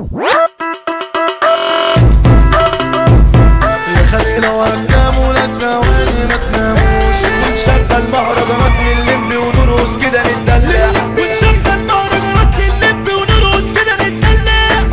خلينا وهننام ولا ثواني ما تناموش ونشغل مهرجانات لللمبي ونرقص كده نتدلع ونشغل مهرجانات لللمبي ونرقص كده نتدلع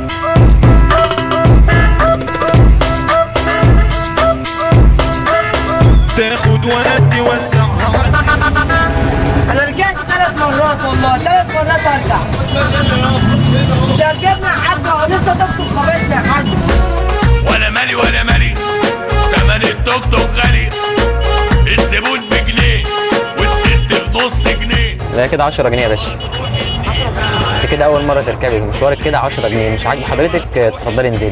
تاخد وندي وسعها انا رجعت ثلاث مرات والله ثلاث مرات ارجع مش هرجعنا يا حاج هو لسه دكتور خبزنا يا حاج ولا مالي ولا مالي تمن التوك توك غالي الزبون بجنيه والست بنص جنيه لا كده 10 جنيه يا باشا انت كده اول مره تركبي مشوارك كده 10 جنيه مش عاجب حضرتك آه، اتفضلي انزلي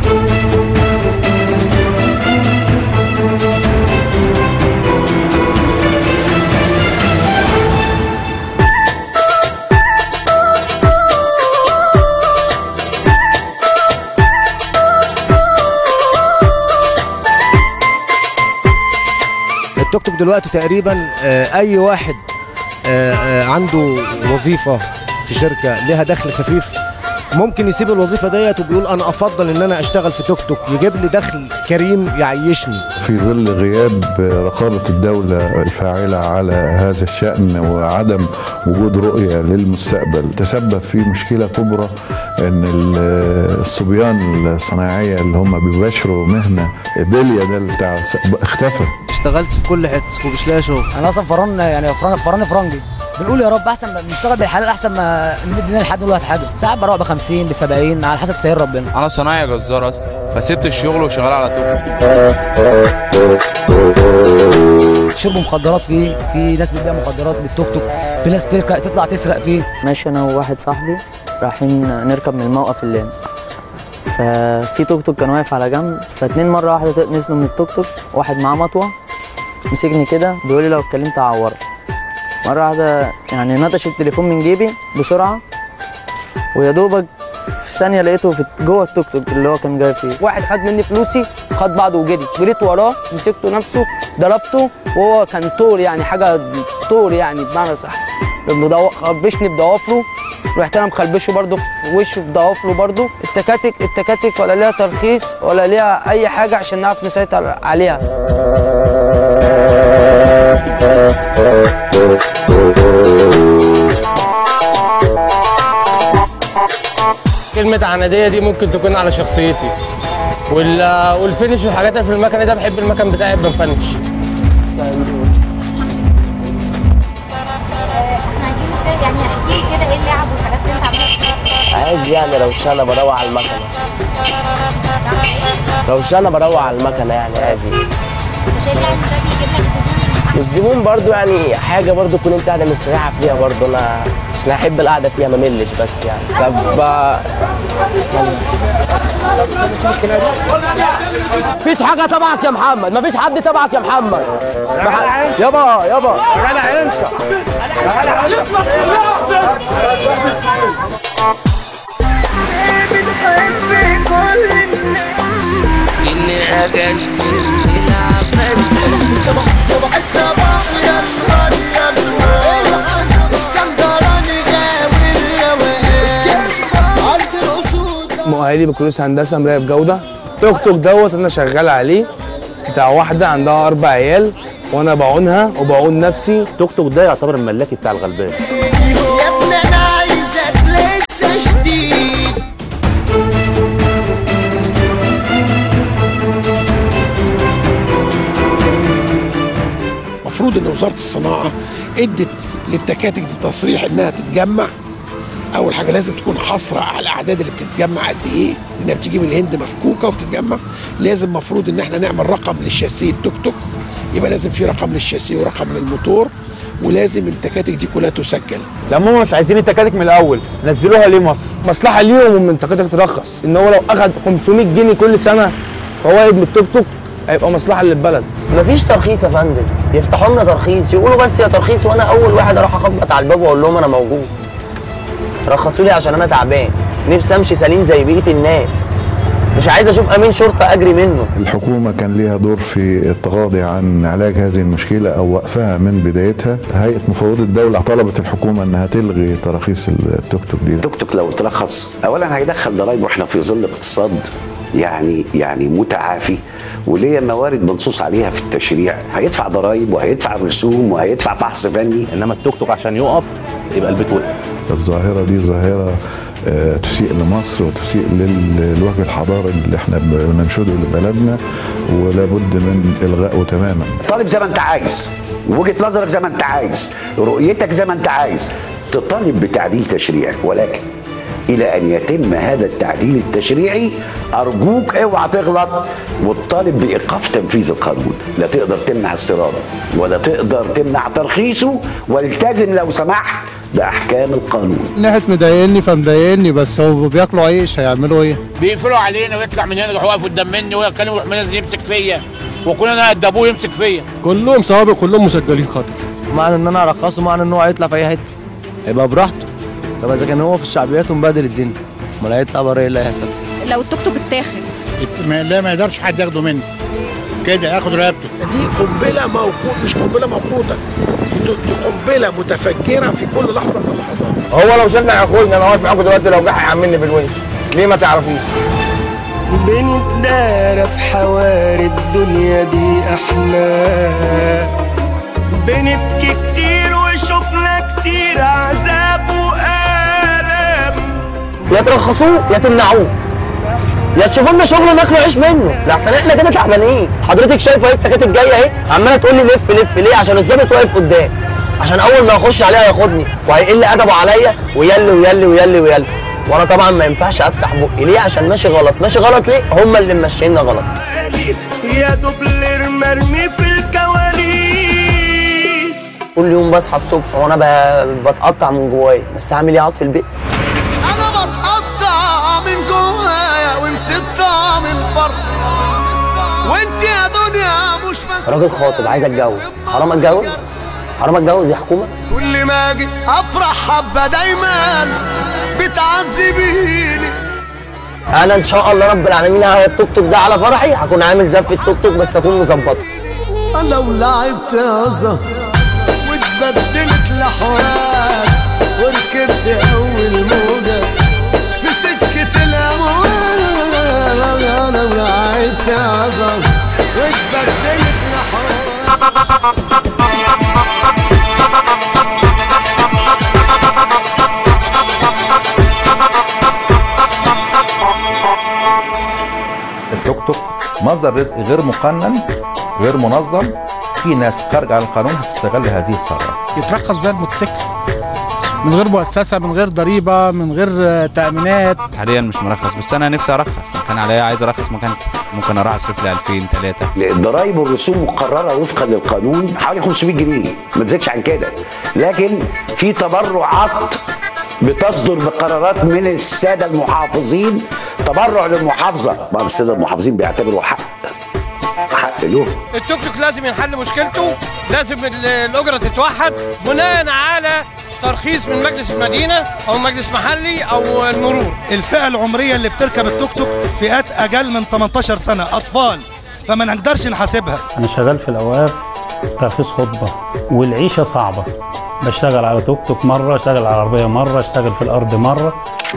التوك توك دلوقتي تقريبا آه، اي واحد آه، آه، عنده وظيفه في شركه لها دخل خفيف ممكن يسيب الوظيفه ديت وبيقول انا افضل ان انا اشتغل في توك توك يجيب لي دخل كريم يعيشني في ظل غياب رقابة الدولة الفاعلة على هذا الشأن وعدم وجود رؤية للمستقبل تسبب في مشكلة كبرى أن ال- الصبيان الصناعية اللي هم بيباشروا مهنة بلية ده بتاع اختفى اشتغلت في كل حته ومش لاقي شغل انا اصلا فران يعني فران فراني فرنجي بنقول يا رب احسن ما نشتغل بالحلال احسن ما نمد ايدينا لحد دلوقتي حاجه ساعات بروح ب 50 ب 70 على حسب تسير ربنا انا صنايعي جزار اصلا فسبت الشغل وشغال على توك شرب مخدرات فيه في ناس بتبيع مخدرات بالتوك توك في ناس بتركب تطلع تسرق فيه ماشي انا وواحد صاحبي رايحين نركب من الموقف اللين ففي توك توك كان واقف على جنب فاتنين مره واحده نزلوا من التوك توك واحد معاه مطوه مسكني كده بيقول لي لو اتكلمت هعورك مره واحده يعني نطش التليفون من جيبي بسرعه ويا دوبك في ثانيه لقيته في جوه التوك توك اللي هو كان جاي فيه واحد خد مني فلوسي خد بعضه وجري جريت وراه مسكته نفسه ضربته وهو كان طور يعني حاجه طور يعني بمعنى صح بدو- خربشني بضوافره رحت انا مخربشه برضه في وشه بضوافره برضه التكاتك التكاتك ولا ليها ترخيص ولا ليها اي حاجه عشان نعرف نسيطر عليها كلمة عنادية دي ممكن تكون على شخصيتي وال... والفينش والحاجات اللي في المكنة ده بحب المكن بتاعي بنفنش يعني احكي لي كده ايه اللعب والحاجات اللي انت عاملها عادي يعني لو انا بروح على المكنه لو انا بروح على المكنه يعني عادي انت شايف يعني ده بيجيب لك زبون والزبون برضو يعني حاجه برضو تكون انت قاعده مستريحه فيها برضو انا عشان احب القعده فيها ما ملش بس يعني طب استنى مفيش حاجه تبعك يا محمد مفيش حد تبعك يا محمد مح- يابا يابا يا جدع انت إني أجنن العفن صباح صباح الصباح يا نهار يا نهار اسكندراني غاوي الروقان أرض الأسود مؤهلي بكالوريوس هندسة مراقب جودة توك توك دوت أنا شغال عليه بتاع واحدة عندها أربع عيال وأنا بعونها وبعون نفسي توك توك ده يعتبر الملاكي بتاع الغلبان يا ابني أنا عايزك لسه جديد المفروض ان وزاره الصناعه ادت للتكاتك دي تصريح انها تتجمع اول حاجه لازم تكون حصر على الاعداد اللي بتتجمع قد ايه لانها بتيجي من الهند مفكوكه وبتتجمع لازم مفروض ان احنا نعمل رقم للشاسيه التوك توك يبقى لازم في رقم للشاسيه ورقم للموتور ولازم التكاتك دي كلها تسجل لما هم مش عايزين التكاتك من الأول نزلوها ليه مصر؟ مصلحة ليهم ومن التكاتك ترخص إن هو لو أخد 500 جنيه كل سنة فوائد من التوك توك هيبقى مصلحة للبلد مفيش ترخيص يا فندم يفتحوا لنا ترخيص يقولوا بس يا ترخيص وانا اول واحد اروح اخبط على الباب واقول لهم انا موجود رخصوا لي عشان انا تعبان نفسي امشي سليم زي بقيه الناس مش عايز اشوف امين شرطه اجري منه الحكومة كان ليها دور في التغاضي عن علاج هذه المشكلة أو وقفها من بدايتها هيئة مفوضي الدولة طلبت الحكومة أنها تلغي تراخيص التوك توك دي التوك توك لو ترخص اولا هيدخل ضرائب واحنا في ظل اقتصاد يعني يعني متعافي وليه موارد منصوص عليها في التشريع هيدفع ضرائب وهيدفع رسوم وهيدفع فحص فني انما التوك توك عشان يقف يبقى البيت وقف الظاهرة دي ظاهرة آه، تسيء لمصر وتسيء لل- للوجه الحضاري اللي احنا بننشده لبلدنا ولابد من إلغائه تماما طالب زي ما انت عايز وجهه نظرك زي ما انت عايز رؤيتك زي ما انت عايز تطالب بتعديل تشريعي ولكن الى ان يتم هذا التعديل التشريعي ارجوك اوعى تغلط وتطالب بايقاف تنفيذ القانون لا تقدر تمنع استيراده ولا تقدر تمنع ترخيصه والتزم لو سمحت باحكام القانون ناحية مضايقني فمضايقني بس هو بياكلوا عيش هيعملوا ايه؟ بيقفلوا علينا ويطلع من هنا يروح واقف قدام مني وكان يروح منزل يمسك فيا وكنا انا قد ابوه يمسك فيا كلهم سوابق كلهم مسجلين خطر معنى ان انا ارخصه معنى ان هو هيطلع في اي حته هيبقى براحته طب اذا كان هو في الشعبيات ومبهدل الدنيا امال هيطلع بره ايه اللي هيحصل؟ لو التوك توك اتاخد ما- لا ما يقدرش حد ياخده مني كده ياخد رقبته دي قنبله موقوت مش قنبله موقوته دي دي قنبله متفجره في كل لحظه من اللحظات هو لو شافني هياخدني انا واقف معاكم دلوقتي لو جه هيعملني بالوش ليه ما تعرفوش بنتدارى في حواري الدنيا دي احنا بنبكي كتير وشفنا كتير عذاب وآلام يا ترخصوه يا تمنعوه يا تشوفوا لنا شغل ناكله عيش منه لحسن احنا كده تعبانين حضرتك شايفه اهي التكاتك جايه اهي عماله تقول لي لف لف ليه عشان الظابط واقف قدام عشان اول ما اخش عليها ياخدني وهيقل ادبه عليا ويلي ويلي ويلي ويلي وانا طبعا ما ينفعش افتح بقي ليه عشان ماشي غلط ماشي غلط ليه هم اللي ماشييننا غلط يا دوبلر مرمي في الكواليس كل يوم بصحى الصبح وانا ب- بتقطع من جوايا بس اعمل ايه اقعد في البيت انا بتقطع من جوايا ومسطة من بره وانت يا دنيا مش فاكرة راجل خاطب عايز اتجوز حرام اتجوز حرام اتجوز يا حكومه كل ما اجي افرح حبه دايما بتعذبيني انا ان شاء الله رب العالمين هاخد التوك توك ده على فرحي هكون عامل زف التوك توك بس اكون مظبطه لو لعبت يا زهر واتبدلت لحوار وركبت اول موجه في سكه الاموال لو لعبت يا زهر واتبدلت التوك توك مصدر رزق غير مقنن غير منظم في ناس خارجه عن القانون هتستغل هذه الثروه يترخص زي الموتوسيكل من غير مؤسسه من غير ضريبه من غير آه، تامينات حاليا مش مرخص بس انا نفسي ارخص لو كان عليا عايز ارخص مكانتي ممكن اروح اصرف لي 2000 3 الضرائب والرسوم مقرره وفقا للقانون حوالي 500 جنيه ما تزيدش عن كده لكن في تبرعات بتصدر بقرارات من الساده المحافظين تبرع للمحافظه بعض الساده المحافظين بيعتبروا حق حق له التوك توك لازم ينحل مشكلته لازم ال- الاجره تتوحد بناء على ترخيص من مجلس المدينه او مجلس محلي او المرور الفئة العمرية اللي بتركب التوك توك فئات أقل من 18 سنة أطفال فما نقدرش نحاسبها أنا شغال في الأوقاف ترخيص خطبة والعيشة صعبة بشتغل على توك توك مرة اشتغل على عربية مرة اشتغل في الأرض مرة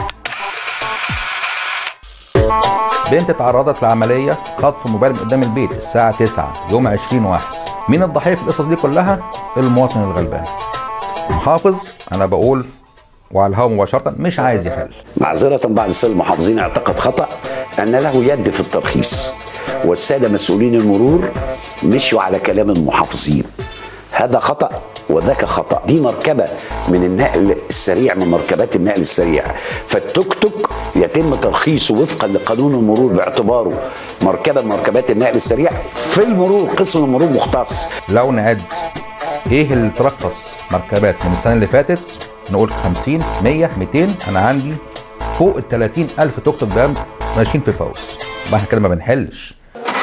بنت تعرضت لعمليه خطف موبايل من قدام البيت الساعه 9 يوم 20 واحد مين الضحيه في القصص دي كلها المواطن الغلبان محافظ انا بقول وعلى الهواء مباشره مش عايز يحل معذرة بعض السادة المحافظين اعتقد خطأ أن له يد في الترخيص والسادة مسؤولين المرور مشوا على كلام المحافظين هذا خطأ وذاك خطأ دي مركبة من النقل السريع من مركبات النقل السريع فالتوك توك يتم ترخيصه وفقا لقانون المرور باعتباره مركبة من مركبات النقل السريع في المرور قسم المرور مختص لو نعد ايه اللي ترخص مركبات من السنه اللي فاتت نقول 50 100 200 انا عندي فوق ال 30 الف توك توك ده ماشيين في فوز ما احنا كده ما بنحلش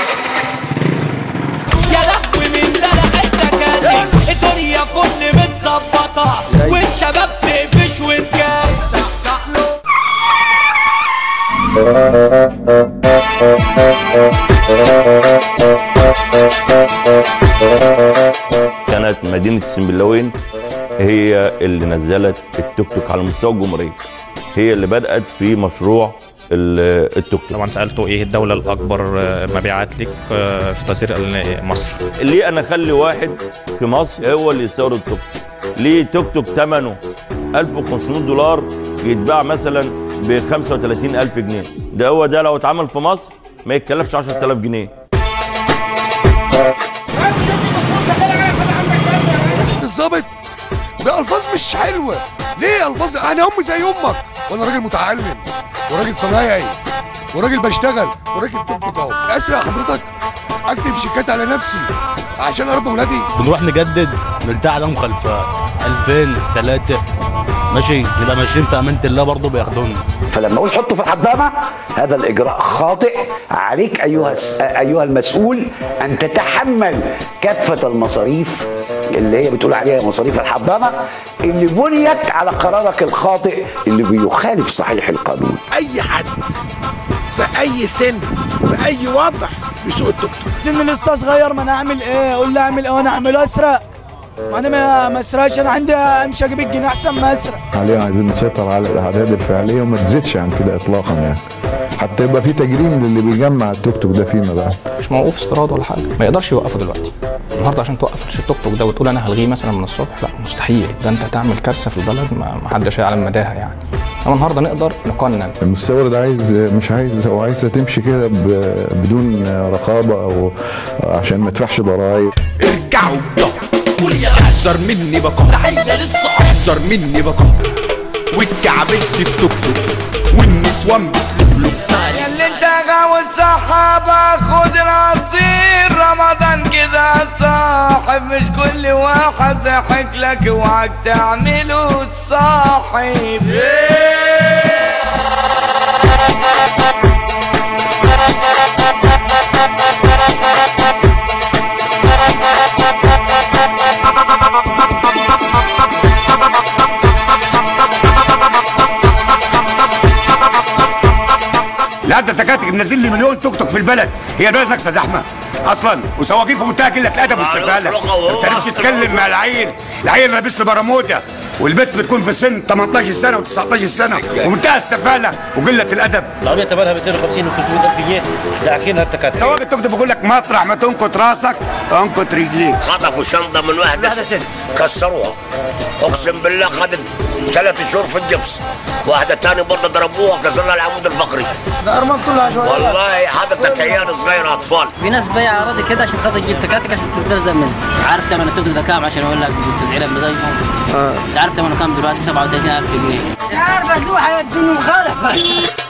يا لهوي من زرع التكاتك الدنيا فل متظبطة والشباب تقفش وتجاب صح صح له كانت مدينة السنبلاوين هي اللي نزلت التوك توك على مستوى الجمهورية هي اللي بدأت في مشروع ال- التوك توك طبعا سالته ايه الدوله الاكبر آه، مبيعات لك آه، في تصدير ال- مصر ليه انا اخلي واحد في مصر هو اللي يستورد توك توك ليه توك توك ثمنه 1500 دولار يتباع مثلا ب 35000 جنيه ده هو ده لو اتعمل في مصر ما يتكلفش 10000 جنيه الظابط ده الفاظ مش حلوه ليه الفاظ انا امي زي امك وانا راجل متعلم وراجل صنايعي وراجل بشتغل وراجل توك توك اهو اسرع حضرتك اكتب شيكات على نفسي عشان اربي ولادي بنروح نجدد نرتاح على مخالفات 2000 3 ماشي نبقى ماشيين في امانه الله برضه بياخدونا فلما اقول حطه في الحضانه هذا الاجراء خاطئ عليك ايها الس- ايها المسؤول ان تتحمل كافه المصاريف اللي هي بتقول عليها مصاريف الحضانه اللي بنيت على قرارك الخاطئ اللي بيخالف صحيح القانون اي حد باي سن باي وضع بيسوق التوك توك سن لسه صغير ما انا اعمل ايه اقول له اعمل ايه وانا اعمل اسرق ما انا ما ما اسرقش انا عندي امشي اجيب الجنيه احسن ما اسرق حاليا عايزين نسيطر على الاعداد الفعليه وما تزيدش عن كده اطلاقا يعني حتى يبقى في تجريم للي بيجمع التوك توك ده فيما بعد مش موقوف استيراد ولا حاجه ما يقدرش يوقفه دلوقتي النهارده عشان توقف التوك توك ده وتقول انا هلغيه مثلا من الصبح لا مستحيل ده انت هتعمل كارثه في البلد ما ما حدش هيعلم مداها يعني اما النهارده نقدر نقنن المستورد عايز مش عايز هو عايزها تمشي كده ب- بدون رقابه او عشان ما يدفعش ضرائب ارجعوا قول يا احذر مني بقى تحيه للصحاب احذر مني بقى والكعبت في توك توك والنسوان بتلبلب اللي انت غاوي الصحابة خد رصير رمضان كده صاحب مش كل واحد ضحك لك اوعك تعمله الصاحب لا ده تكاتك منزل لي مليون توك توك في البلد هي البلد ناقصه زحمه اصلا وسواقين في منتهى قله الادب والاستغلال ما بتعرفش تتكلم مع العيل العيل لابس له برموده والبنت بتكون في سن 18 سنه و19 سنه ومنتهى السفاله وقله الادب العربية تمنها 250 و 300 ألف جنيه داعكين التكاتك سواق التوك توك بيقول لك مطرح ما تنكت راسك انكت رجليك خطفوا شنطة من واحدة ست كسروها اقسم بالله خدت ثلاث شهور في الجبس واحدة تاني برضه ضربوها كسروا لها العمود الفقري ده ارمان كله عشوائيه والله حضرتك عيال صغيرة اطفال في ناس بايع اراضي كده عشان خاطر تجيب تكاتك عشان تسترزق منها عارف ثمن التوك ده كام عشان اقول لك تسعيره بمزاجهم انت عارف ثمنه كام دلوقتي 37000 جنيه عارف اسوق هيديني مخالفه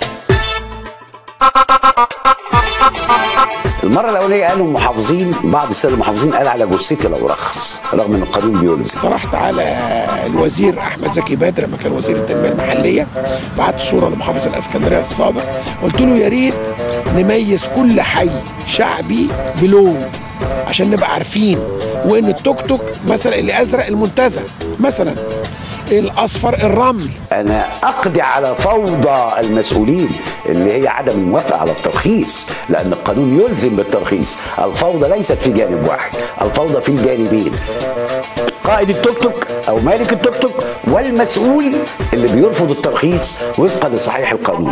المره الاولانيه قالوا المحافظين بعض الساده المحافظين قال على جثتي لو رخص رغم ان القانون بيلزم طرحت على الوزير احمد زكي بدر لما كان وزير التنميه المحليه بعت صوره لمحافظ الاسكندريه السابق قلت له يا ريت نميز كل حي شعبي بلون عشان نبقى عارفين وان التوك توك مثلا اللي ازرق المنتزه مثلا الاصفر الرمل انا اقضي على فوضى المسؤولين اللي هي عدم الموافقه على الترخيص لان القانون يلزم بالترخيص الفوضى ليست في جانب واحد الفوضى في الجانبين قائد التوك توك او مالك التوك توك والمسؤول اللي بيرفض الترخيص وفقا لصحيح القانون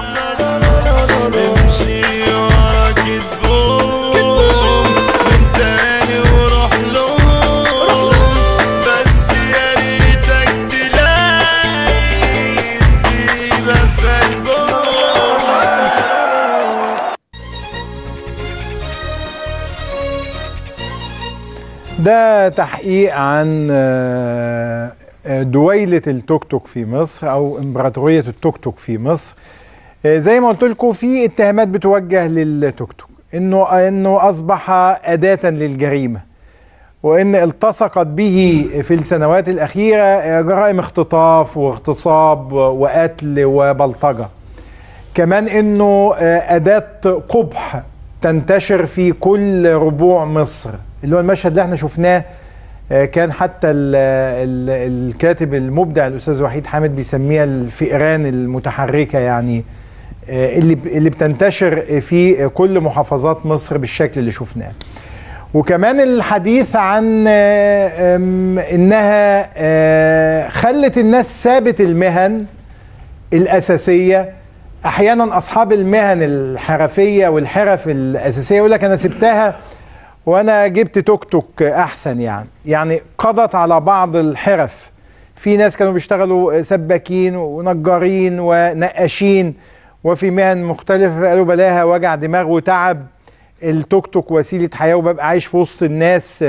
ده تحقيق عن آه، آه، دويلة التوك توك في مصر أو إمبراطورية التوك توك في مصر آه، زي ما قلت لكم في اتهامات بتوجه للتوك توك إنه إنه أصبح أداة للجريمة وإن التصقت به في السنوات الأخيرة آه، جرائم اختطاف واغتصاب وقتل وبلطجة كمان إنه آه، أداة قبح تنتشر في كل ربوع مصر اللي هو المشهد اللي احنا شفناه آه، كان حتى ال ال الكاتب المبدع الاستاذ وحيد حامد بيسميها الفئران المتحركه يعني آه، اللي ب- اللي بتنتشر في كل محافظات مصر بالشكل اللي شفناه وكمان الحديث عن آه، آم، انها آه، خلت الناس سابت المهن الاساسيه احيانا اصحاب المهن الحرفيه والحرف الاساسيه يقول لك انا سبتها وانا جبت توك توك احسن يعني يعني قضت على بعض الحرف في ناس كانوا بيشتغلوا سباكين ونجارين ونقاشين وفي مهن مختلفه قالوا بلاها وجع دماغ وتعب التوك توك وسيله حياه وببقى عايش في وسط الناس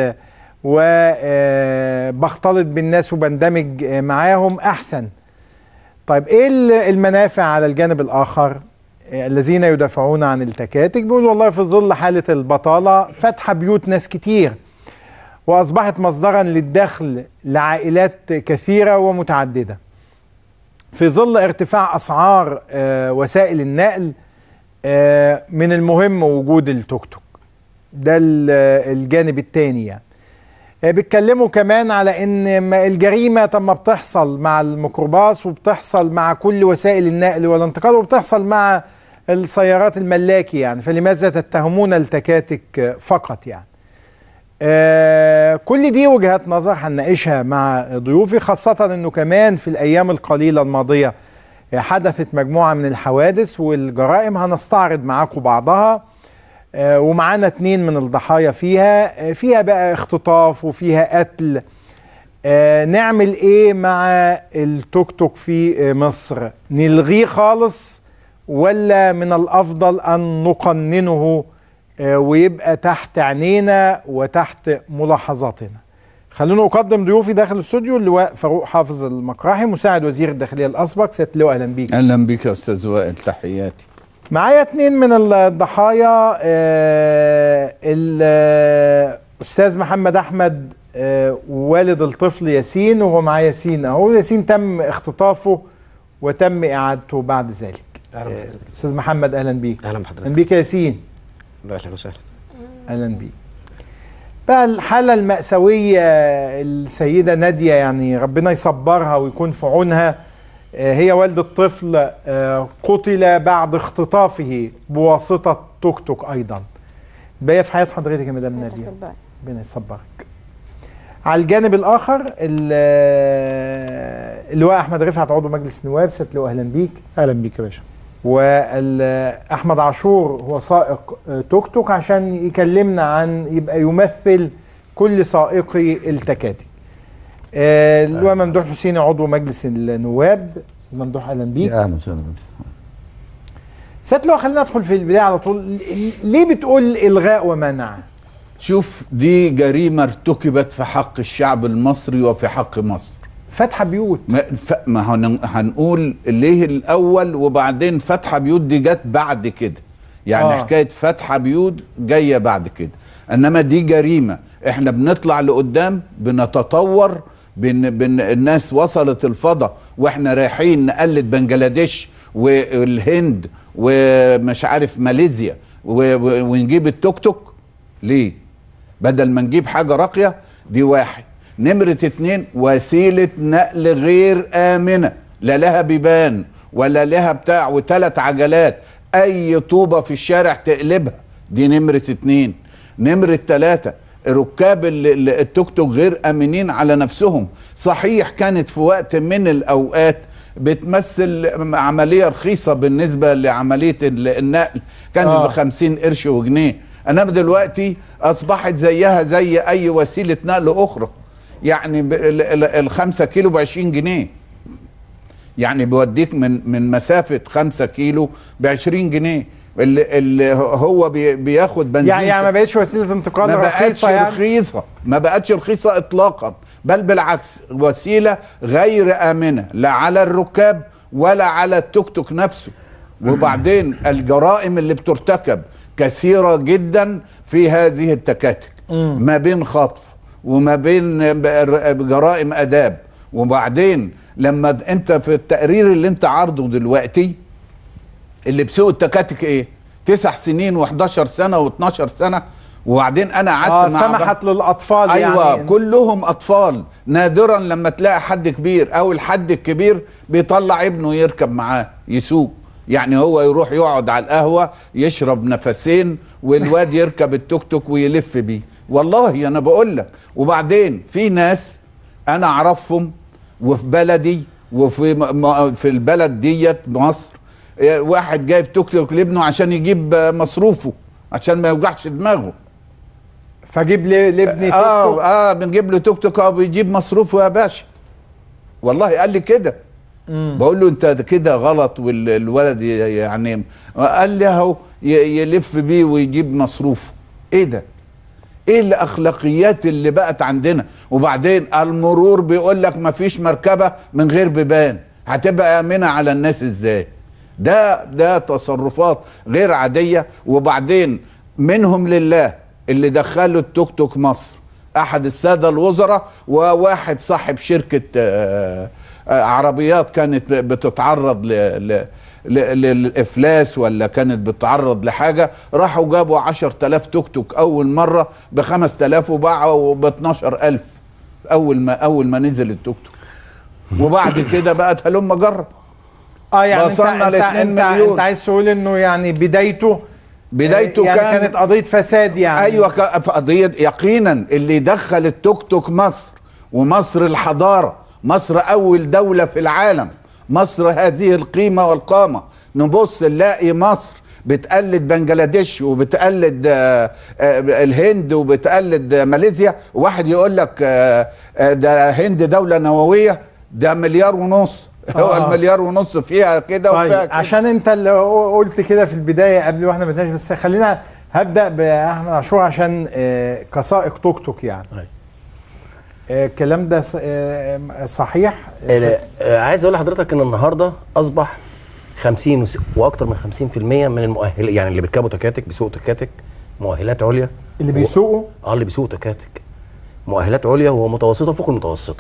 وبختلط بالناس وبندمج آه، معاهم احسن طيب ايه ال- المنافع على الجانب الاخر آه، الذين يدافعون عن التكاتك بيقولوا والله في ظل حاله البطاله فتح بيوت ناس كتير واصبحت مصدرا للدخل لعائلات كثيره ومتعدده في ظل ارتفاع اسعار آه، وسائل النقل آه، من المهم وجود التوك توك ده ال- الجانب الثاني يعني آه، بيتكلموا كمان على ان ما الجريمه طب ما بتحصل مع الميكروباص وبتحصل مع كل وسائل النقل والانتقال وبتحصل مع السيارات الملاكي يعني فلماذا تتهمون التكاتك آه، فقط يعني آه كل دي وجهات نظر هنناقشها مع ضيوفي خاصة انه كمان في الايام القليلة الماضية آه، حدثت مجموعة من الحوادث والجرائم هنستعرض معاكم بعضها آه ومعانا اتنين من الضحايا فيها آه فيها بقى اختطاف وفيها قتل آه نعمل ايه مع التوك توك في آه مصر نلغيه خالص ولا من الافضل ان نقننه آه، ويبقى تحت عينينا وتحت ملاحظاتنا خلونا اقدم ضيوفي داخل الاستوديو اللواء فاروق حافظ المقراحي مساعد وزير الداخليه الاسبق سياده اللواء اهلا بيك اهلا بك يا استاذ وائل تحياتي معايا اتنين من الضحايا آه، الاستاذ محمد احمد آه، والد الطفل ياسين وهو معاه ياسين اهو ياسين تم اختطافه وتم اعادته بعد ذلك اهلا آه، بحضرتك استاذ محمد اهلا بيك اهلا بحضرتك اهلا بيك يا ياسين اهلا وسهلا اهلا بيك بقى الحالة المأساوية السيدة نادية يعني ربنا يصبرها ويكون في عونها آه، هي والدة طفل آه، قتل بعد اختطافه بواسطة توك توك أيضا باقية في حياة حضرتك يا مدام نادية ربنا يصبرك على الجانب الآخر ال- آه، اللواء أحمد رفعت عضو مجلس النواب سيادة اللواء أهلا بيك أهلا بيك يا باشا واحمد عاشور هو سائق آه، توك توك عشان يكلمنا عن يبقى يمثل كل سائقي التكاتك آه، اللواء ممدوح حسيني عضو مجلس النواب أستاذ ممدوح اهلا بيك اهلا وسهلا سيادة اللواء خلينا ندخل في البدايه على طول ليه بتقول الغاء ومنع شوف دي جريمة ارتكبت في حق الشعب المصري وفي حق مصر فتح بيوت ما, ف... ما هن... هنقول ليه الأول وبعدين فتح بيوت دي جت بعد كده يعني آه. آه. حكاية فتح بيوت جاية بعد كده إنما دي جريمة إحنا بنطلع لقدام بنتطور بن... بن... الناس وصلت الفضاء وإحنا رايحين نقلد بنجلاديش والهند ومش عارف ماليزيا و... و... ونجيب التوك توك ليه بدل ما نجيب حاجة راقية دي واحد نمرة اتنين وسيلة نقل غير آمنة لا لها بيبان ولا لها بتاع وتلات عجلات أي طوبة في الشارع تقلبها دي نمرة اتنين نمرة تلاتة ركاب ال- ال- التوك توك غير امنين على نفسهم صحيح كانت في وقت من الاوقات بتمثل عمليه رخيصه بالنسبه لعمليه ال- النقل كانت آه. ب 50 قرش وجنيه انما دلوقتي اصبحت زيها زي اي وسيله نقل اخرى يعني ب- ال- ال- الخمسة كيلو ب 20 جنيه يعني بيوديك من من مسافه 5 كيلو ب 20 جنيه اللي, اللي هو بي- بياخد بنزين يعني يعني ما بقتش وسيله انتقال ما بقتش رخيصه يعني رخيصه ما بقتش رخيصه اطلاقا بل بالعكس وسيله غير امنه لا على الركاب ولا على التوك توك نفسه وبعدين الجرائم اللي بترتكب كثيره جدا في هذه التكاتك ما بين خطف وما بين جرائم اداب وبعدين لما انت في التقرير اللي انت عارضه دلوقتي اللي بسوق التكاتك ايه تسع سنين و11 سنه و12 سنه وبعدين انا قعدت اه مع سمحت للاطفال ايوه يعني كلهم اطفال نادرا لما تلاقي حد كبير او الحد الكبير بيطلع ابنه يركب معاه يسوق يعني هو يروح يقعد على القهوه يشرب نفسين والواد يركب التوك توك ويلف بيه والله انا بقول لك وبعدين في ناس انا اعرفهم وفي بلدي وفي م- م- في البلد ديت مصر إيه، واحد جايب توك توك لابنه عشان يجيب آه، مصروفه عشان ما يوجعش دماغه فجيب لي لابني توك توك اه اه بنجيب له توك توك اه بيجيب مصروفه يا باشا والله قال لي كده مم. بقول له انت كده غلط والولد ي- يعني قال لي اهو ي- يلف بيه ويجيب مصروفه ايه ده ايه الاخلاقيات اللي بقت عندنا وبعدين المرور بيقول لك مفيش مركبه من غير بيبان هتبقى امنه على الناس ازاي ده ده تصرفات غير عاديه وبعدين منهم لله اللي دخلوا التوك توك مصر احد الساده الوزراء وواحد صاحب شركه آه، آه، عربيات كانت بتتعرض ل ل ل- للافلاس ولا كانت بتتعرض لحاجه راحوا جابوا 10000 توك توك اول مره ب 5000 وباعوا ب 12000 اول ما اول ما نزل التوك توك وبعد كده بقت هلم جرب اه يعني انت وصلنا انت, ل 2 انت, مليون. انت عايز تقول انه يعني بدايته بدايته يعني كان كانت قضيه فساد يعني ايوه ك- في قضيه يقينا اللي دخل التوك توك مصر ومصر الحضاره مصر اول دوله في العالم مصر هذه القيمه والقامه نبص نلاقي مصر بتقلد بنجلاديش وبتقلد آه، آه، الهند وبتقلد آه، ماليزيا واحد يقول لك آه، آه، ده هند دوله نوويه ده مليار ونص هو آه. المليار ونص فيها كده طيب وفيها كده عشان انت اللي قلت كده في البدايه قبل واحنا ما بدناش بس خلينا هبدا باحمد عاشور عشان آه، كسائق توك توك يعني آه، الكلام ده س- آه، صحيح آه، آه، عايز اقول لحضرتك ان النهارده اصبح 50 وس- واكتر من 50% من المؤهل يعني اللي بيركبوا تكاتك بيسوقوا تكاتك مؤهلات عليا اللي بيسوقوا اه اللي بيسوقوا تكاتك مؤهلات عليا ومتوسطه فوق المتوسطه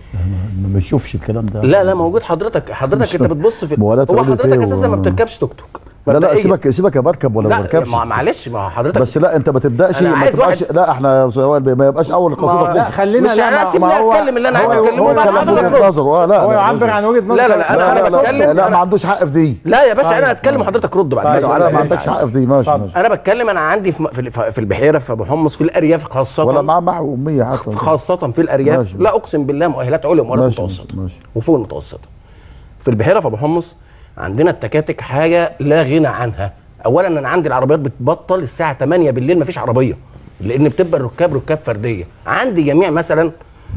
ما بنشوفش الكلام ده لا لا موجود حضرتك حضرتك انت بتبص في مؤهلات هو عليا حضرتك إيه اساسا ما و- بتركبش توك توك لا لا مبدئياً. سيبك سيبك يا بركب ولا ما لا بركبش ما معلش ما حضرتك بس لا انت ما تبداش أنا ما عايز تبقاش لا احنا سواء ما يبقاش اول قصيده لا، خلص خلينا- مش لا، ما- سيبني ما هو أتكلم اللي أنا عايز هو- أتكلمه هو بعد يتكلم حضرتك وجهه رد. نظره اه لا هو لا، يعبر عن وجهه نظره لا لا لا انا انا لا لا, بتكلم لا, لا أنا- ما عندوش حق في دي لا يا باشا طيب. انا هتكلم وحضرتك رد بعد طيب. كده. لا ما عندكش حق في دي ماشي ماشي انا بتكلم انا عندي في في في البحيره في ابو حمص في الارياف خاصه ولا معاه معه اميه حتى خاصه في الارياف ماشي. لا اقسم بالله مؤهلات عليا ومؤهلات ماشي متوسطه ماشي وفوق المتوسطه في البحيره في ابو حمص عندنا التكاتك حاجه لا غنى عنها اولا انا عندي العربيات بتبطل الساعه 8 بالليل مفيش عربيه لان بتبقى الركاب ركاب فرديه عندي جميع مثلا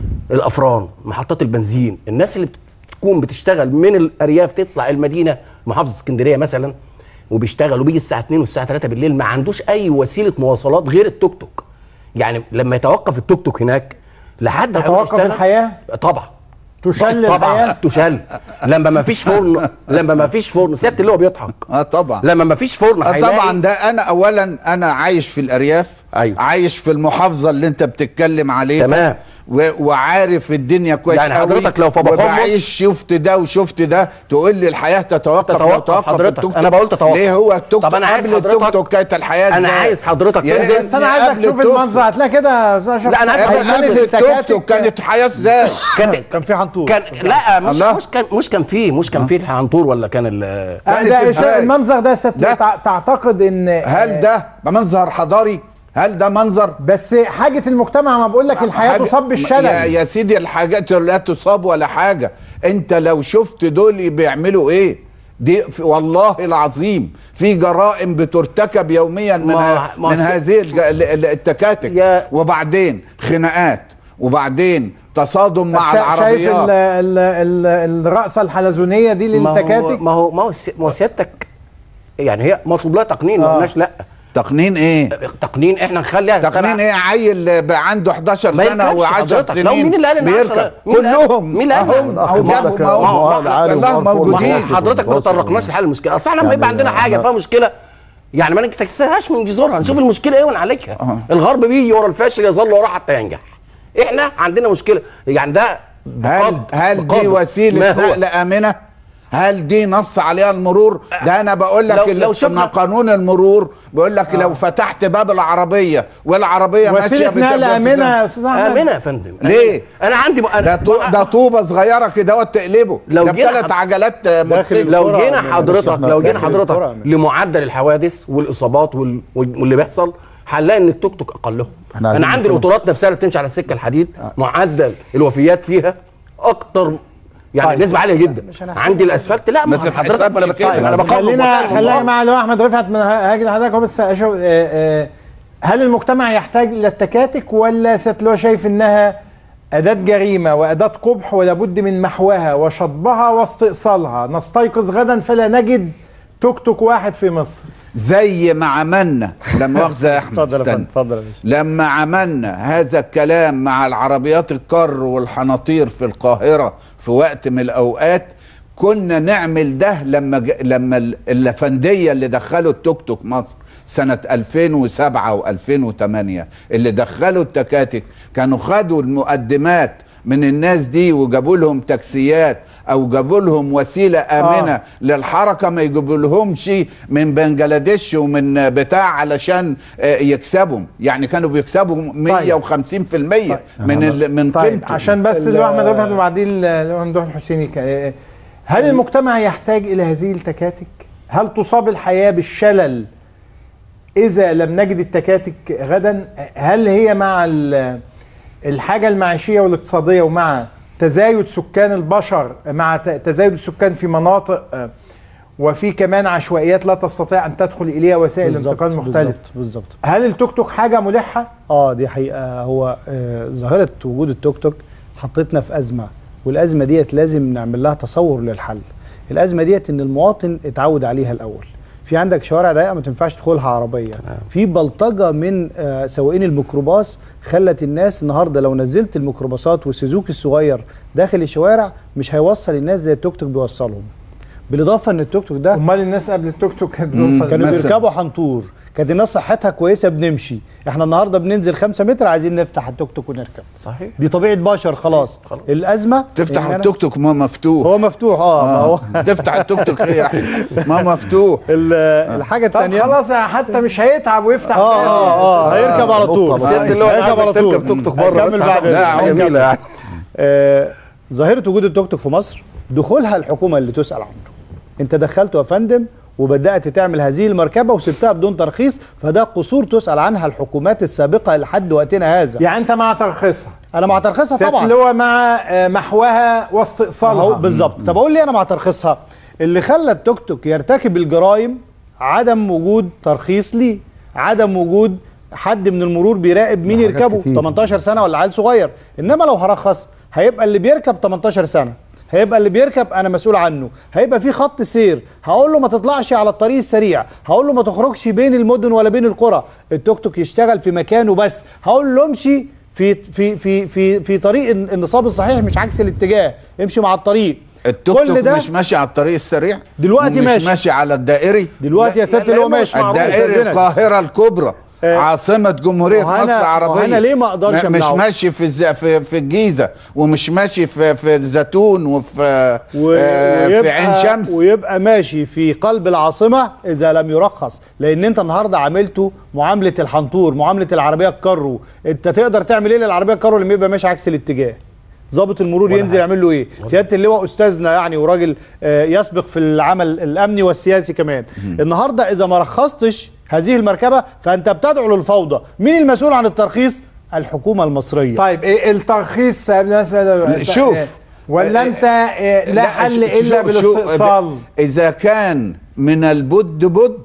الافران محطات البنزين الناس اللي بتكون بتشتغل من الارياف تطلع المدينه محافظه اسكندريه مثلا وبيشتغل وبيجي الساعه 2 والساعه 3 بالليل ما عندوش اي وسيله مواصلات غير التوك توك يعني لما يتوقف التوك توك هناك لحد هيروح تتوقف يشتغل- الحياه طبعا تشل طبعا الحياه تشل لما ما فيش فرن لما ما فيش فرن سياده اللي هو بيضحك اه طبعا لما ما فيش فرن آه هيلاقي- طبعا ده انا اولا انا عايش في الارياف أيوة. عايش في المحافظه اللي انت بتتكلم عليها تمام. و... وعارف الدنيا كويس يعني قوي حضرتك لو في أبو حمص- وبعيش شفت ده وشفت ده تقول لي الحياه تتوقف تتوقف لو توقف حضرتك. التوك أنا توك. بقول تتوقف. ليه هو التوك طب توك أنا عايز قبل التوك حضرتك- توك كانت الحياه أنا ازاي عايز حضرتك يا تنزل. بس انا ابني عايزك قبل تشوف التوك المنظر هتلاقي كده يا أستاذ أشرف لا، أنا عايز صاحب حضرتك قبل قبل التوك التكاتك توك كانت حياه ازاي كان كان في حنطور كان لا مش الله. مش كان مش كان فيه مش كان فيه الحنطور ولا كان ال آه، كانت ده إزاي؟ المنظر ده ست... ده؟ تع- تعتقد ان هل ده منظر حضاري هل ده منظر بس حاجه المجتمع ما بقول لك الحياه حاجة- تصاب بالشلل يا, يا سيدي الحاجات لا تصاب ولا حاجة انت لو شفت دول بيعملوا ايه دي في والله العظيم في جرائم بترتكب يوميا من, ما- ه- ما من س- هذه الج- ال- ال- التكاتك يا- وبعدين خناقات وبعدين تصادم مع شا- شايف ال- العربيات ال- ال- الرقصه الحلزونيه دي ما هو للتكاتك ما هو ما هو سي- ما هو سيادتك يعني هي مطلوب لها تقنين ما آه. قلناش لا تقنين ايه تقنين احنا نخليها تقنين تبع- ايه عيل بقى عنده 11 ما سنة يركبش و10 حضرتك. سنين لو مين اللي قال إن بيركب عشرة؟ مين اللي قال؟ كلهم مين اللي قال؟ اهم اهو ما- جابوا ما- ما ما- هو ما- كلهم ما موجودين احنا حضرتك ما تطرقناش لحل المشكله اصل احنا لما يبقى عندنا حاجه فيها مشكله يعني ما نكتسبهاش من جذورها نشوف المشكله ايه ونعالجها الغرب بيجي ورا الفاشل يظل وراه حتى ينجح احنا عندنا مشكله يعني ده هل بقدر- هل دي بقدر. وسيله ما هو؟ نقل امنه هل دي نص عليها المرور ده انا بقول لك لو- اللي لو في شفنا- قانون المرور بيقول لك لو فتحت باب العربيه والعربيه ماشيه وسيله نقل بت- امنه يا استاذ احمد امنه يا فندم ليه؟ انا عندي بقى ده طو... ده طوبه صغيره كده تقلبه لو ده جينا بثلاث حض- عجلات موتوسيكل لو جينا حضرتك لو جينا داخل حضرتك الفرع. لمعدل الحوادث والاصابات وال- واللي بيحصل هنلاقي ان التوك توك اقلهم احنا عايزين انا عندي نتكلم- القطارات نفسها اللي بتمشي على السكه الحديد معدل الوفيات فيها اكتر يعني طيب. نسبه عاليه جدا عندي الاسفلت لا ما ما حضرتك تتحسبش انا بتكلم كده. انا بقرب خلينا وسائل خلينا يا المواصلات. جماعه لو احمد رفعت من هاجي لحضرتك هو بس اشوف آه، آه، هل المجتمع يحتاج الى التكاتك ولا ستلو شايف انها اداه جريمه واداه قبح ولا بد من محوها وشطبها واستئصالها نستيقظ غدا فلا نجد توك توك واحد في مصر زي ما عملنا لما مؤاخذه يا احمد اتفضل يا استنى. فندم اتفضل يا باشا لما عملنا هذا الكلام مع العربيات الكر والحناطير في القاهرة في وقت من الأوقات كنا نعمل ده لما ج... لما ال- الافنديه اللي دخلوا التوك توك مصر سنه 2007 و2008 اللي دخلوا التكاتك كانوا خدوا المقدمات من الناس دي وجابوا لهم تاكسيات او جابوا لهم وسيله امنه آه. آه. للحركه ما يجيبوا لهمش من بنجلاديش ومن بتاع علشان آه، يكسبهم يعني كانوا بيكسبوا 150% من ال... من طيب قيمته عشان بس اللي هو احمد رفعت وبعدين اللي هو ممدوح الحسيني ك- آه، هل المجتمع يحتاج الى هذه التكاتك؟ هل تصاب الحياه بالشلل اذا لم نجد التكاتك غدا؟ هل هي مع ال- الحاجه المعيشيه والاقتصاديه ومع تزايد سكان البشر مع ت- تزايد السكان في مناطق آه، وفي كمان عشوائيات لا تستطيع ان تدخل اليها وسائل بالظبط، انتقال مختلفه بالظبط بالظبط هل التوك توك حاجه ملحه؟ اه دي حقيقه هو آه ظاهره وجود التوك توك حطتنا في ازمه والازمه ديت لازم نعمل لها تصور للحل الازمه ديت ان المواطن اتعود عليها الاول في عندك شوارع ضيقه ما تنفعش تدخلها عربيه في بلطجه من آه سواقين الميكروباص خلت الناس النهارده لو نزلت الميكروباصات والسوزوكي الصغير داخل الشوارع مش هيوصل الناس زي التوك توك بيوصلهم بالاضافه ان التوك توك ده امال الناس قبل التوك توك كانت مم. بتوصل كانوا إزاي؟ بيركبوا حنطور كانت الناس صحتها كويسه بنمشي احنا النهارده بننزل خمسة متر عايزين نفتح التوك توك ونركب صحيح دي طبيعه بشر خلاص, خلاص. الازمه تفتح إن أنا- التوك توك ما مفتوح هو مفتوح اه, ما هو تفتح التوك توك ايه يا أحمد؟ ما مفتوح الحاجه طب الثانيه خلاص حتى مش هيتعب ويفتح اه اه اه هيركب على طول الست اللي هو هيركب على عايزك طول تركب توك توك بره هنكمل بس بعد لا، هنكمل. جميلة يعني. آه، ظاهره وجود التوك توك في مصر دخولها الحكومه اللي تسال عنه انت دخلته يا فندم وبدات تعمل هذه المركبه وسبتها بدون ترخيص فده قصور تسال عنها الحكومات السابقه لحد وقتنا هذا يعني انت مع ترخيصها انا مع ترخيصها سيادة طبعا اللي هو مع آه، محوها هو واستئصالها بالظبط طب اقول لي انا مع ترخيصها اللي خلى التوك توك يرتكب الجرائم عدم وجود ترخيص ليه عدم وجود حد من المرور بيراقب مين حاجات يركبه كتير. 18 سنه ولا عيل صغير انما لو هرخص هيبقى اللي بيركب 18 سنه هيبقى اللي بيركب انا مسؤول عنه هيبقى في خط سير هقول له ما تطلعش على الطريق السريع هقول له ما تخرجش بين المدن ولا بين القرى التوك توك يشتغل في مكانه بس هقول له امشي في في في في في طريق النصاب الصحيح مش عكس الاتجاه امشي مع الطريق التوك كل توك ده مش ماشي على الطريق السريع دلوقتي ومش ماشي. ماشي على الدائري دلوقتي يا سيادة اللي هو ماشي الدائري أستاذنك. القاهرة الكبرى آه. عاصمة جمهورية ما هو أنا- مصر ما هو العربية أنا ليه ما أقدرش مش أمنعه؟ ماشي في الز... في في الجيزة ومش ماشي في في الزيتون وفي و... آه في عين شمس ويبقى ماشي في قلب العاصمه اذا لم يرخص لان انت النهارده عملته معامله الحنطور معامله العربيه الكارو انت تقدر تعمل ايه للعربيه الكارو لما يبقى ماشي عكس الاتجاه ضابط المرور ينزل يعمل له ايه سياده اللواء استاذنا يعني وراجل آه، يسبق في العمل الامني والسياسي كمان النهارده اذا ما رخصتش هذه المركبه فانت بتدعو للفوضى مين المسؤول عن الترخيص الحكومه المصريه طيب إيه الترخيص قبل ما أسأل- شوف. آه، ولا انت آه، لا حل ش- الا شو- شو- بالاستئصال اذا كان من البد بد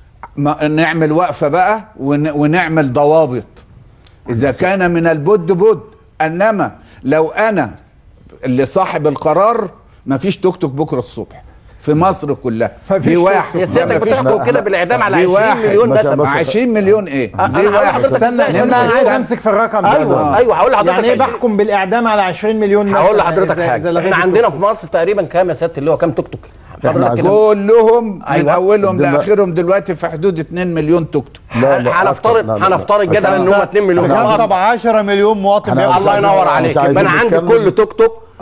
ما نعمل وقفه بقى ون ونعمل ضوابط اذا كان من البد بد انما لو انا اللي صاحب القرار مفيش توك توك بكره الصبح في مصر كلها مفيش دي توك واحد يا سيادتك مفيش بتحكم توك كده توك. بالإعدام على دي 20 واحد. مليون بس- نسمة. بس- 20 مليون ايه أنا دي هقول واحد لحضرتك استنى استنى نمرة عايز واحد. امسك في الرقم ده. ايوه ايوه هقول لحضرتك يعني ايه 20 بحكم بالاعدام على 20 مليون هقول نسمة لحضرتك إذا- إذا حاجه لغيت احنا عندنا التوك في مصر تقريبا كام يا سياده اللي هو كام توك توك احنا حضرتك عايزين- كده كلهم من أيوة. اولهم دلوقتي- لاخرهم دلوقتي في حدود 2 مليون توك توك لا، لا، هنفترض أكتر. لا، لا، لا. هنفترض جدلا ان هم 2 مليون خمسة ب 10 مليون مواطن أنا بياخد مش الله عايزين- ينور مش عليك عايزين يبقى انا عندي نتكلم. كل توك توك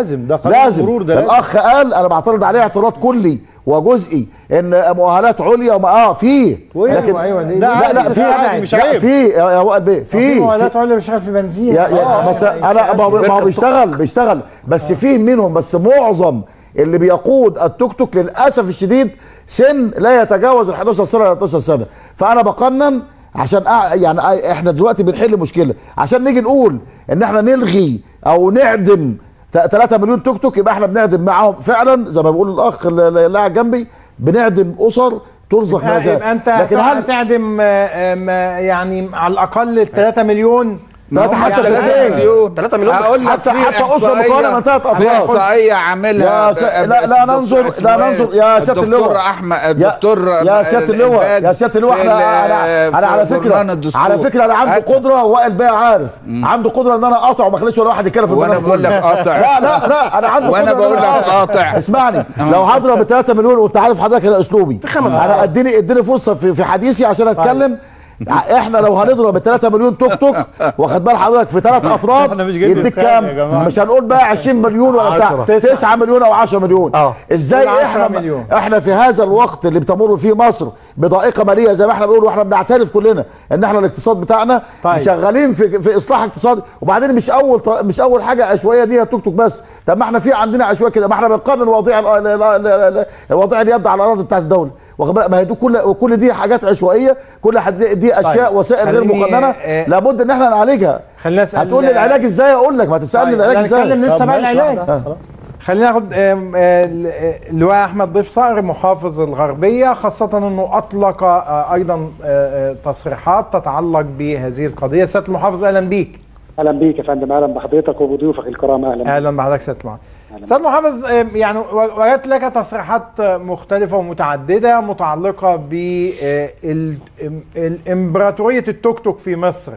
لازم، ده قانون لازم المرور ده لازم. الاخ قال انا بعترض عليه اعتراض كلي وجزئي ان مؤهلات عليا وما اه في وإيه؟ لكن أيوة، دي- لا دي لا عادي، في عادي، مش لا، عيب. في يا يا وائل بيه في في مؤهلات عليا بيشتغل في بنزين يا يا آه، بس يعني انا ما هو- ما هو بيركب بيشتغل بيشتغل بس في منهم بس معظم اللي بيقود التوك توك للاسف الشديد سن لا يتجاوز ال 11 سنه ل 13 سنه فانا بقنن عشان أع... يعني أ- احنا دلوقتي بنحل مشكله عشان نيجي نقول ان احنا نلغي او نعدم 3 مليون توك توك يبقى احنا بنعدم معاهم فعلا زي ما بيقول الاخ اللي اللي قاعد جنبي بنعدم اسر ترزق ما يبقى, زال يبقى انت لكن هل هتعدم آه، آه، ما- يعني على الاقل ال 3 مليون ثلاثة حتى يعني الاثنين مليون. 3 مليون هقول لك حتى في حتى اسره إحصائية- مكونه من ثلاث في افراد احصائيه عاملها يا س... لا لا الدكتور ننظر اسمه لا إيه؟ ننظر يا سياده اللواء الدكتور احمد يا- الدكتور يا سياده اللواء الباز يا سياده اللواء في احنا ال- انا انا في على برلمان فكره الدستور. على فكره انا عندي هات- قدره وائل بيه عارف عنده قدره ان انا اقاطع وما اخليش ولا واحد يتكلم في وأنا البرنامج بقول لك كله. قاطع. لا لا لا انا عندي وأنا قدرة إن بقول أنا لك قاطع. اسمعني لو هضرب 3 مليون وانت عارف حضرتك انا اسلوبي انا اديني اديني فرصه في في حديثي عشان اتكلم احنا لو هنضرب ال 3 مليون توك توك واخد بال حضرتك في ثلاث افراد إحنا مش جايين يديك نتخانق كام؟ يا جماعة. مش هنقول بقى 20 مليون ولا بتاع عشرة. 9 مليون او 10 مليون ازاي قول 10 احنا مليون. احنا في هذا الوقت اللي بتمر فيه مصر بضائقه ماليه زي ما احنا بنقول واحنا بنعترف كلنا ان احنا الاقتصاد بتاعنا طيب. شغالين في في اصلاح اقتصادي وبعدين مش اول ط- مش اول حاجه عشوائيه دي التوك توك بس طب ما احنا في عندنا عشوائيه كده ما احنا بنقارن وضيع ال- ال- ال- ال- الوضيع اليد على الاراضي بتاعت الدوله واخد بالك؟ ما هي دي كل كل دي حاجات عشوائيه كل حد دي اشياء طيب. وسائل غير خليني، مقننه آه، لابد ان احنا نعالجها خلينا نسال هتقول لي العلاج ازاي اقول لك ما تسالني طيب، العلاج لا ازاي نتكلم لسه طب بقى ماشي، العلاج آه. خلينا ناخد آم، آه، ال- آه، اللواء احمد ضيف صقر محافظ الغربيه خاصه انه اطلق آه، ايضا آه، آه، تصريحات تتعلق بهذه القضيه سياده المحافظ اهلا بيك اهلا بيك يا فندم اهلا بحضرتك وبضيوفك الكرام اهلا بيك. اهلا بحضرتك سياده المحافظ سياده المحافظ آه، يعني وجدت لك تصريحات آه، مختلفه ومتعدده متعلقه بالامبراطوريه التوك توك في مصر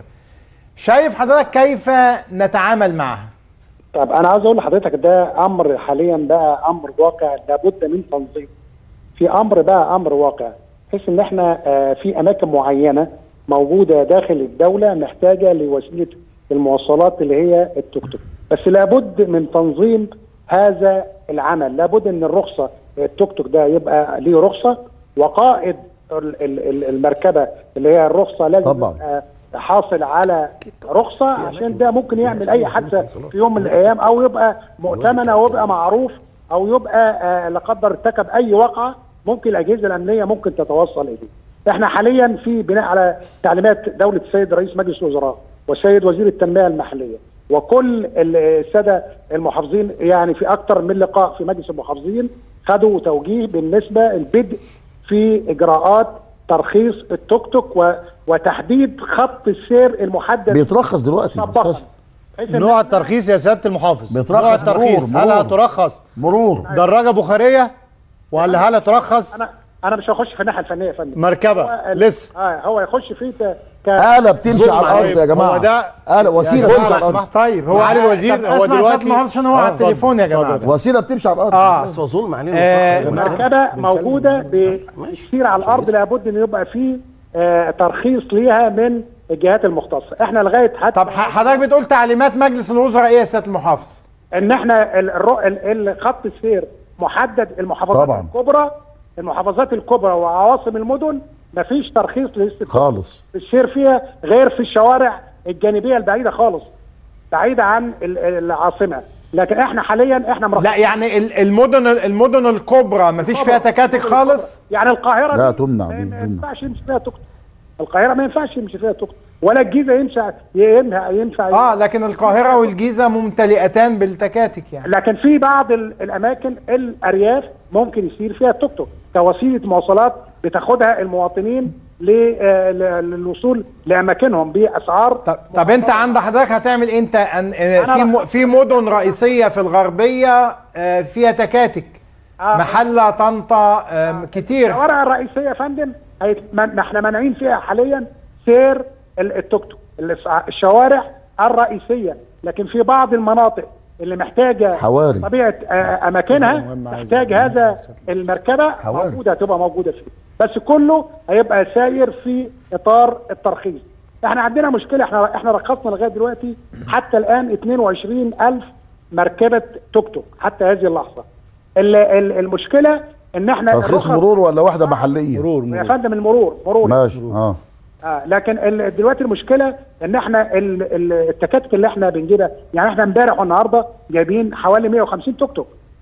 شايف حضرتك كيف نتعامل معها طب انا عاوز اقول لحضرتك ده امر حاليا بقى امر واقع لابد من تنظيم في امر بقى امر واقع بحيث ان احنا آه، في اماكن معينه موجوده داخل الدوله محتاجه لوسيله المواصلات اللي هي التوك توك بس لابد من تنظيم هذا العمل لابد ان الرخصه التوك توك ده يبقى ليه رخصه وقائد ال- ال- ال- المركبه اللي هي الرخصه لازم طبعاً. يبقى حاصل على رخصه عشان ده ممكن يعمل اي حادثه في يوم من الايام او يبقى مؤتمن او يبقى معروف او يبقى آه، لا قدر ارتكب اي وقعه ممكن الاجهزه الامنيه ممكن تتوصل اليه. احنا حاليا في بناء على تعليمات دوله السيد رئيس مجلس الوزراء والسيد وزير التنميه المحليه وكل ال- الساده المحافظين يعني في اكثر من لقاء في مجلس المحافظين خدوا توجيه بالنسبه البدء في اجراءات ترخيص التوك توك و... وتحديد خط السير المحدد بيترخص دلوقتي مسبقاً. أساساً. بحيث إن نوع الترخيص يا سياده المحافظ بيترخص نوع الترخيص مرور، هل مرور. هترخص مرور دراجه بخاريه ولا هل هترخص انا انا مش هخش في الناحيه الفنيه يا فندم مركبة. هو ال- لسه. اه هو يخش فيه ك... ك... آلة بتمشي ظلم على الأرض عليه. يا جماعة هو ده آلة وسيلة يا تمشي سيدي على الأرض سمحت. طيب هو معالي طب الوزير اسمع هو سيادة دلوقتي المحافظ عشان هو على آه، اتفضل، التليفون يا جماعه اتفضل. وسيلة بتمشي على الأرض اه بس هو ظلم علينا آه، المحافظ. المركبه موجوده بتسير على الارض لابد ان يبقى فيه آه ترخيص ليها من الجهات المختصه احنا لغايه حتى طب ح- حضرتك بتقول تعليمات مجلس الوزراء ايه يا سياده المحافظ ان احنا ال- الرو- ال- ال- خط السير محدد المحافظات طبعاً. الكبرى المحافظات الكبرى وعواصم المدن مفيش ترخيص للاستثمار خالص السير فيها غير في الشوارع الجانبيه البعيده خالص بعيده عن ال- العاصمه لكن احنا حاليا احنا مرخصين لا يعني ال- المدن المدن الكبرى ما فيش فيها تكاتك خالص يعني القاهره لا دي تمنع ما دي ما تمنع ينفعش يمشي فيها توك توك. القاهره ما ينفعش يمشي فيها توك توك. ولا الجيزه ينفع ينفع ينفع اه لكن القاهره والجيزه ممتلئتان بالتكاتك يعني لكن في بعض ال- الاماكن الارياف ممكن يسير فيها التوك توك كوسيله مواصلات بتاخدها المواطنين ل- آه، ل- للوصول لاماكنهم باسعار طب, طب انت عند حضرتك هتعمل إيه؟ انت أن- آه، أنا في م- بقى- في مدن رئيسيه في الغربيه آه، فيها تكاتك آه. محله طنطا آه، كتير الشوارع الرئيسيه يا فندم هيت- ما احنا مانعين فيها حاليا سير ال- التوك توك الس- الشوارع الرئيسيه لكن في بعض المناطق اللي محتاجه حواري. طبيعه آه، اماكنها تحتاج هذا المركبه حواري. موجوده هتبقى موجوده فيه بس كله هيبقى ساير في اطار الترخيص احنا عندنا مشكله احنا احنا رخصنا لغايه دلوقتي حتى الان 22000 مركبه توك توك حتى هذه اللحظه ال- ال- المشكله ان احنا ترخيص الرخص- مرور ولا واحده محليه مرور يا فندم المرور مرور ماشي اه آه لكن ال- دلوقتي المشكله ان احنا ال- ال- التكاتك اللي احنا بنجيبها يعني احنا امبارح والنهارده جايبين حوالي 150 توك توك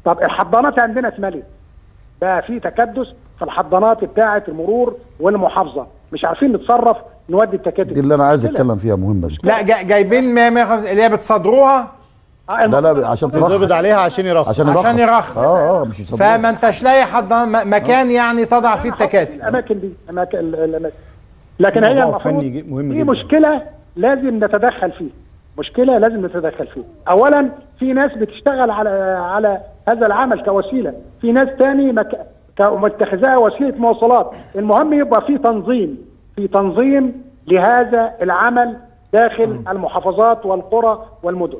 طب الحضانات عندنا اتملت بقى في تكدس في الحضانات بتاعه المرور والمحافظه مش عارفين نتصرف نودي التكاتك دي اللي انا عايز اتكلم فيها مهمه دي لا جا- جايبين 100 150 اللي هي بتصدروها آه، لا لا عشان ترخص بيتقبض عليها عشان يرخص. عشان يرخص عشان يرخص. اه اه مش يصدقوا فما انتش لاقي حد م- مكان يعني تضع فيه التكاتك الاماكن دي اماكن ال- الاماكن لكن هي موضوع المفروض فني جي- مهم في جدا. مشكله لازم نتدخل فيه مشكله لازم نتدخل فيه اولا في ناس بتشتغل على على هذا العمل كوسيله في ناس تاني مك... ك- متخذاها وسيله مواصلات المهم يبقى في تنظيم في تنظيم لهذا العمل داخل المحافظات والقرى والمدن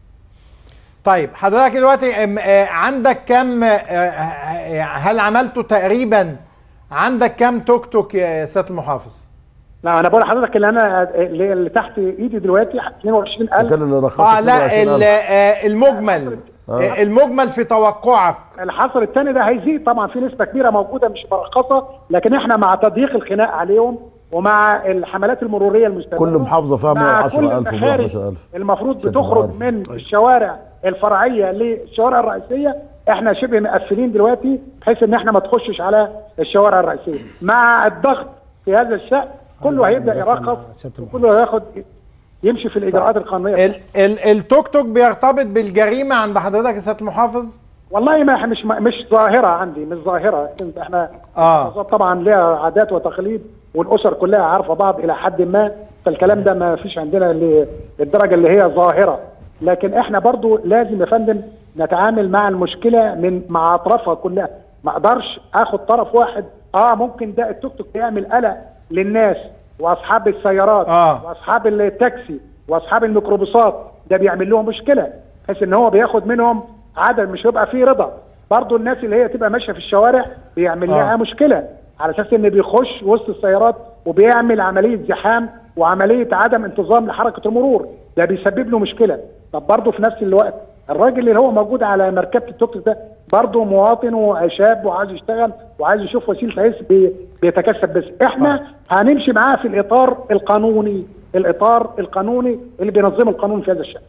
طيب حضرتك دلوقتي أم- آه، عندك كم آه، آه، هل عملتوا تقريبا عندك كم توك توك يا سياده المحافظ؟ لا انا بقول لحضرتك اللي انا اللي اللي تحت ايدي دلوقتي 22000 كان اللي رخصت اه لا ال- 22,000. آه، المجمل آه، المجمل في توقعك الحصر الثاني ده هيزيد طبعا في نسبه كبيره موجوده مش مرخصه لكن احنا مع تضييق الخناق عليهم ومع الحملات المروريه المستمره كل محافظه فيها مع كل 110000 المخارج و11000 المفروض عشان بتخرج تبقى من الشوارع الفرعيه للشوارع الرئيسيه احنا شبه مقفلين دلوقتي بحيث ان احنا ما تخشش على الشوارع الرئيسيه مع الضغط في هذا الشان كله هيبدا يرخص وكله هياخد يمشي في الاجراءات القانونيه ال- ال- التوك توك بيرتبط بالجريمه عند حضرتك يا سياده المحافظ؟ والله ما مش مش ظاهره عندي مش ظاهره انت احنا اه المحافظات طبعا لها عادات وتقاليد والاسر كلها عارفه بعض الى حد ما فالكلام ده ما فيش عندنا ل- للدرجه اللي هي ظاهره لكن احنا برضو لازم يا فندم نتعامل مع المشكله من مع اطرافها كلها ما اقدرش اخد طرف واحد اه ممكن ده التوك توك يعمل قلق للناس واصحاب السيارات آه. واصحاب التاكسي واصحاب الميكروباصات ده بيعمل لهم مشكله بحيث ان هو بياخد منهم عدد مش هيبقى فيه رضا برضو الناس اللي هي تبقى ماشيه في الشوارع بيعمل لها آه. مشكله على اساس ان بيخش وسط السيارات وبيعمل عمليه زحام وعمليه عدم انتظام لحركه المرور ده بيسبب له مشكله طب برضه في نفس الوقت الراجل اللي هو موجود على مركبه التوك توك ده برضه مواطن وشاب وعايز يشتغل وعايز يشوف وسيله عيش بي- بيتكسب بس احنا هنمشي معاه في الاطار القانوني الاطار القانوني اللي بينظمه القانون في هذا الشان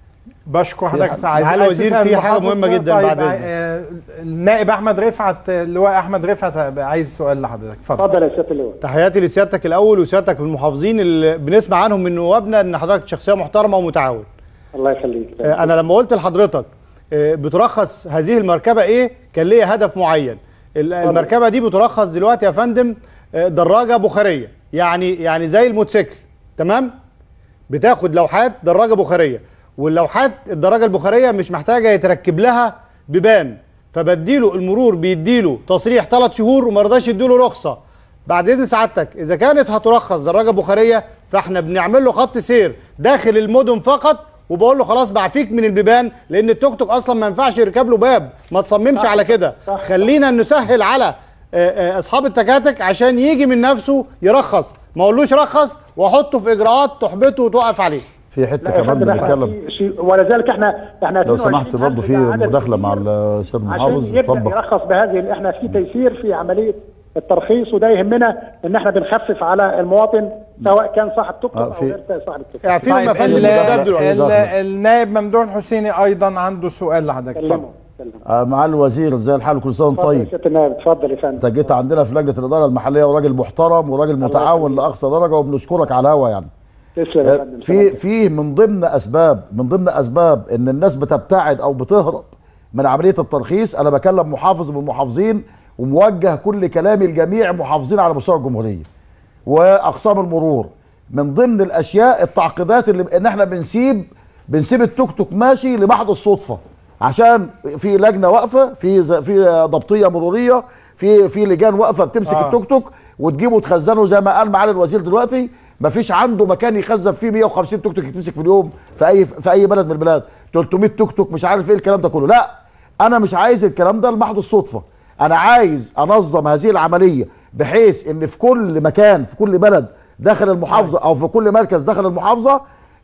بشكر في حضرتك حاجة- عايز معالي عايز الوزير، تسأل في حاجة المحافظ؟ مهمة جدا طيب بعد إذنك. آه، النائب احمد رفعت اللواء احمد رفعت عايز سؤال لحضرتك اتفضل اتفضل يا سياده اللواء تحياتي لسيادتك الاول وسيادتك بالمحافظين اللي بنسمع عنهم من نوابنا ان حضرتك شخصيه محترمه ومتعاون الله يخليك آه، انا لما قلت لحضرتك آه، بترخص هذه المركبه ايه كان ليا هدف معين ال- المركبه دي بترخص دلوقتي يا فندم آه، دراجه بخاريه يعني يعني زي الموتوسيكل تمام بتاخد لوحات دراجه بخاريه واللوحات الدراجه البخاريه مش محتاجه يتركب لها بيبان فبديله المرور بيديله تصريح ثلاث شهور وما رضاش يديله رخصه بعد اذن سعادتك اذا كانت هترخص دراجه بخاريه فاحنا بنعمل له خط سير داخل المدن فقط وبقول له خلاص بعفيك من البيبان لان التوك توك اصلا ما ينفعش يركب له باب ما تصممش على كده خلينا نسهل على آه، آه، اصحاب التكاتك عشان يجي من نفسه يرخص ما اقولوش رخص واحطه في اجراءات تحبطه وتوقف عليه في حته لا يا كمان فندم احنا بنتكلم في شيء ولذلك احنا احنا لو 22 سمحت برضه في ده عدد مداخله مع الاستاذ عشان المحافظ يبدا اتفضل يرخص بهذه احنا في تيسير في عمليه الترخيص وده يهمنا ان احنا بنخفف على المواطن سواء كان صاحب توك توك آه، او في- غير صاحب التوك توك طيب ال- ال- النائب ممدوح الحسيني ايضا عنده سؤال لحضرتك اتفضل آه، معالي الوزير ازاي الحال كل سنه وانت اتفضل يا طيب سياده النائب اتفضل يا فندم انت جيت عندنا في لجنه الاداره المحليه وراجل محترم وراجل متعاون لاقصى درجه وبنشكرك على الهوا يعني تسلم يا آه، فندم في في من ضمن اسباب من ضمن اسباب ان الناس بتبتعد او بتهرب من عمليه الترخيص انا بكلم محافظ من المحافظين وموجه كل كلامي لجميع محافظين على مستوى الجمهوريه واقسام المرور من ضمن الاشياء التعقيدات اللي ان احنا بنسيب بنسيب التوك توك ماشي لمحض الصدفه عشان في لجنه واقفه في ز- في ضبطيه مروريه في في لجان واقفه بتمسك آه. آه. التوك توك وتجيبه وتخزنه زي ما قال معالي الوزير دلوقتي مفيش عنده مكان يخزن فيه 150 توك توك يتمسك في اليوم في اي في اي بلد من البلاد 300 توك توك مش عارف ايه الكلام ده كله لا انا مش عايز الكلام ده لمحض الصدفه انا عايز انظم هذه العمليه بحيث ان في كل مكان في كل بلد داخل المحافظه او في كل مركز داخل المحافظه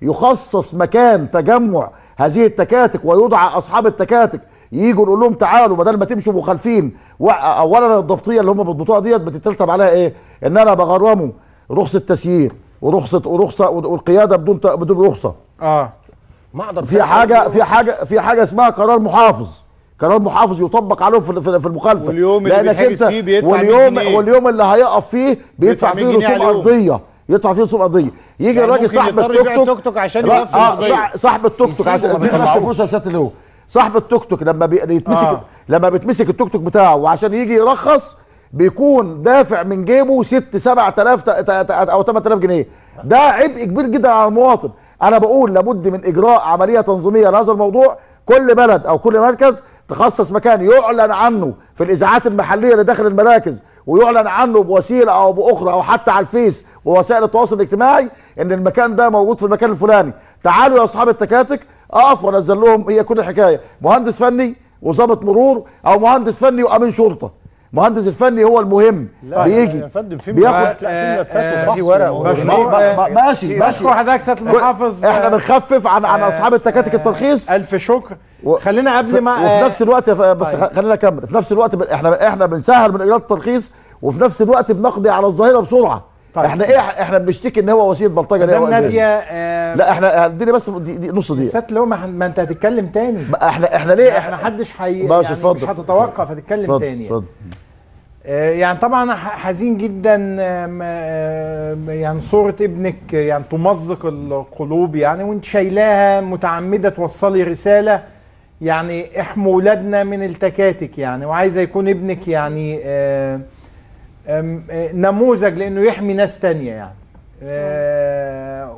يخصص مكان تجمع هذه التكاتك ويدعى اصحاب التكاتك ييجوا نقول لهم تعالوا بدل ما تمشوا مخالفين و- اولا الضبطيه اللي هم بيضبطوها ديت بتترتب عليها ايه؟ ان انا بغرمه رخصه تسيير ورخصه ورخصه والقياده بدون ت- بدون رخصه اه ما اقدر في حاجه في حاجه في حاجه اسمها قرار محافظ قرار محافظ يطبق عليهم في في في المخالفه واليوم اللي لأنك بيتحجز أنت- فيه بيدفع 100 واليوم جنيه. واليوم اللي هيقف فيه بيدفع بيدفع فيه 100 جنيه رسوم على اليوم. ارضيه يدفع فيه رسوم ارضيه يجي يعني الراجل ممكن صاحب يضطر يبيع التوك توك التوك توك عشان لا، يوفر آه، الأرضية. صاح- صاحب التوك توك يسيبه عشان ولا اديني بس يطلعوه. فرصه يا سياده اللي هو صاحب التوك توك لما بي- يتمسك آه. لما بيتمسك التوك توك بتاعه وعشان يجي يرخص بيكون دافع من جيبه 6 7000 او 8000 جنيه ده عبء كبير جدا على المواطن انا بقول لابد من اجراء عمليه تنظيميه لهذا الموضوع كل بلد او كل مركز تخصص مكان يعلن عنه في الاذاعات المحليه اللي داخل المراكز ويعلن عنه بوسيله او باخرى او حتى على الفيس ووسائل التواصل الاجتماعي ان المكان ده موجود في المكان الفلاني تعالوا يا اصحاب التكاتك اقف وانزل لهم هي كل الحكايه مهندس فني وظابط مرور او مهندس فني وامين شرطه المهندس الفني هو المهم لا، بيجي يا فندم في بياخد ملفات- لا، في ملفات وفحص في ورق وموضوع. ما- ما- ما- ماشي ماشي بشكر حضرتك سياده المحافظ احنا بنخفف عن عن آه، اصحاب التكاتك الترخيص الف شكر خلينا قبل ما وفي نفس الوقت يا ف- بس طيب. خلينا نكمل في نفس الوقت ب- احنا احنا بنسهل من اجراءات الترخيص وفي نفس الوقت بنقضي على الظاهره بسرعه طيب. احنا ايه احنا بنشتكي ان هو وسيله بلطجه ليه مدام هو قال ناديه ليه؟ آه، لا احنا اديني بس دي دي نص دقيقه سياده اللي هو ما ما انت هتتكلم تاني ما احنا احنا ليه احنا محدش حي ماشي، يعني اتفضل. مش هتتوقف هتتكلم اتفضل، تاني يعني. اتفضل. آه، يعني طبعا ح- حزين جدا آم، آه، يعني صورة ابنك يعني تمزق القلوب يعني وانت شايلاها متعمدة توصلي رسالة يعني احموا ولادنا من التكاتك يعني وعايزة يكون ابنك يعني آه، آم، آه، نموذج لانه يحمي ناس تانية يعني آه،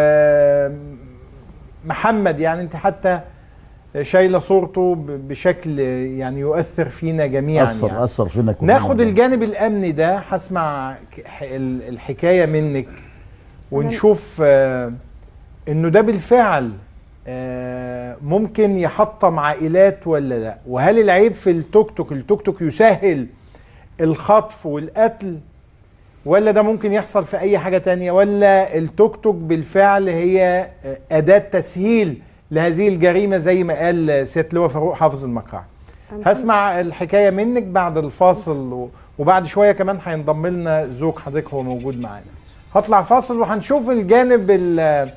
ومحمد يعني انت حتى شايله صورته ب- بشكل يعني يؤثر فينا جميعا اثر يعني. اثر فينا كلنا. ناخد الجانب الامني ده هسمع ك- ح- ال- الحكايه منك ونشوف آه، انه ده بالفعل آه، ممكن يحطم عائلات ولا لا وهل العيب في التوك توك التوك توك يسهل الخطف والقتل ولا ده ممكن يحصل في اي حاجه تانية ولا التوك توك بالفعل هي آه، اداه تسهيل لهذه الجريمه زي ما قال سياده اللواء فاروق حافظ المقاعد هسمع الحكايه منك بعد الفاصل و- وبعد شويه كمان هينضم لنا زوج حضرتك هو موجود معانا هطلع فاصل وهنشوف الجانب ال-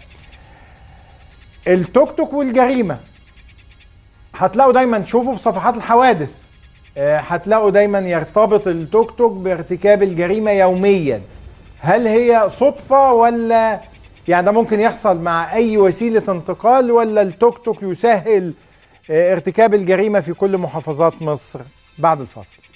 التوك توك والجريمه هتلاقوا دايما تشوفوا في صفحات الحوادث آه، هتلاقوا دايما يرتبط التوك توك بارتكاب الجريمه يوميا هل هي صدفه ولا يعني ده ممكن يحصل مع اي وسيله انتقال ولا التوك توك يسهل آه، ارتكاب الجريمه في كل محافظات مصر بعد الفاصل